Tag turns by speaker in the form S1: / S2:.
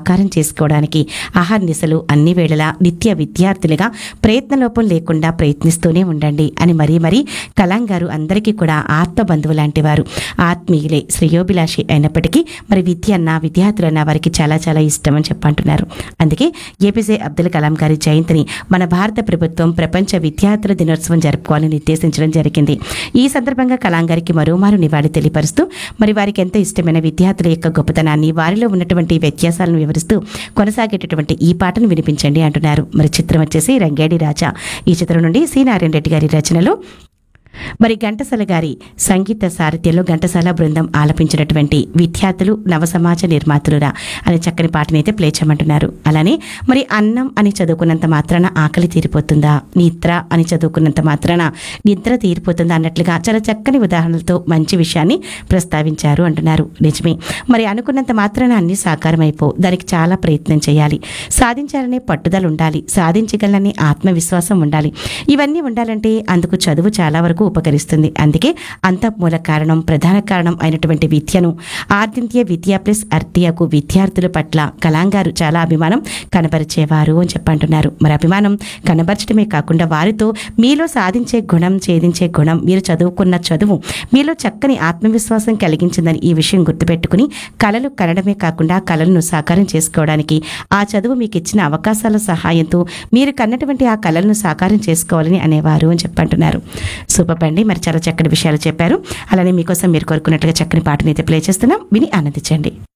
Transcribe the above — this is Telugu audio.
S1: సాకారం చేసుకోవడానికి ఆహార్నిశలు అన్ని వేళలా నిత్య విద్యార్థులుగా ప్రయత్నలోపం లేకుండా ప్రయత్నిస్తూనే ఉండండి అని మరీ మరీ కలాం గారు అందరికీ కూడా ఆత్మ బంధువు లాంటి వారు ఆత్మీయులే శ్రేయోభిలాషి అయినప్పటికీ మరి విద్య అన్న విద్యార్థులన్న వారికి చాలా చాలా ఇష్టం అని చెప్పంటున్నారు అందుకే ఏపీజే అబ్దుల్ కలాం గారి జయంతిని మన భారత ప్రభుత్వం ప్రపంచ విద్యార్థుల దినోత్సవం జరుపుకోవాలని నిర్దేశించడం జరిగింది ఈ సందర్భంగా కలాం గారికి మరోమారు నివాళి తెలియపరుస్తూ మరి వారికి ఎంతో ఇష్టమైన విద్యార్థుల యొక్క గొప్పతనాన్ని వారిలో ఉన్నటువంటి వ్యత్యాసాలను వివరిస్తూ కొనసాగేటటువంటి ఈ పాటను వినిపించండి అంటున్నారు మరి చిత్రం వచ్చేసి రంగేడి రాజా ఈ చిత్రం నుండి సి నారాయణ రెడ్డి గారి రచనలో మరి ఘంటసాల గారి సంగీత సారథ్యంలో ఘంటసాల బృందం ఆలపించినటువంటి విద్యార్థులు నవ సమాజ నిర్మాతలురా అనే చక్కని పాటని అయితే ప్లే చేయమంటున్నారు అలానే మరి అన్నం అని చదువుకున్నంత మాత్రాన ఆకలి తీరిపోతుందా నిద్ర అని చదువుకున్నంత మాత్రాన నిద్ర తీరిపోతుందా అన్నట్లుగా చాలా చక్కని ఉదాహరణలతో మంచి విషయాన్ని ప్రస్తావించారు అంటున్నారు నిజమే మరి అనుకున్నంత మాత్రాన అన్ని సాకారం అయిపో దానికి చాలా ప్రయత్నం చేయాలి సాధించాలనే పట్టుదల ఉండాలి సాధించగలనే ఆత్మవిశ్వాసం ఉండాలి ఇవన్నీ ఉండాలంటే అందుకు చదువు చాలా వరకు ఉపకరిస్తుంది అందుకే అంతమూల కారణం ప్రధాన కారణం అయినటువంటి విద్యను ఆర్దింత్య విద్య ప్లస్ అర్తియకు విద్యార్థుల పట్ల కలాంగారు చాలా అభిమానం కనబరిచేవారు అని చెప్పంటున్నారు మరి అభిమానం కనబరచడమే కాకుండా వారితో మీలో సాధించే గుణం ఛేదించే గుణం మీరు చదువుకున్న చదువు మీలో చక్కని ఆత్మవిశ్వాసం కలిగించిందని ఈ విషయం గుర్తుపెట్టుకుని కళలు కనడమే కాకుండా కళలను సాకారం చేసుకోవడానికి ఆ చదువు మీకు ఇచ్చిన అవకాశాల సహాయంతో మీరు కన్నటువంటి ఆ కళలను సాకారం చేసుకోవాలని అనేవారు అని చెప్పంటున్నారు సూపర్ అండి మరి చాలా చక్కని విషయాలు చెప్పారు అలానే మీకోసం మీరు కోరుకున్నట్లుగా చక్కని పాటని అయితే ప్లే చేస్తున్నాం విని ఆనందించండి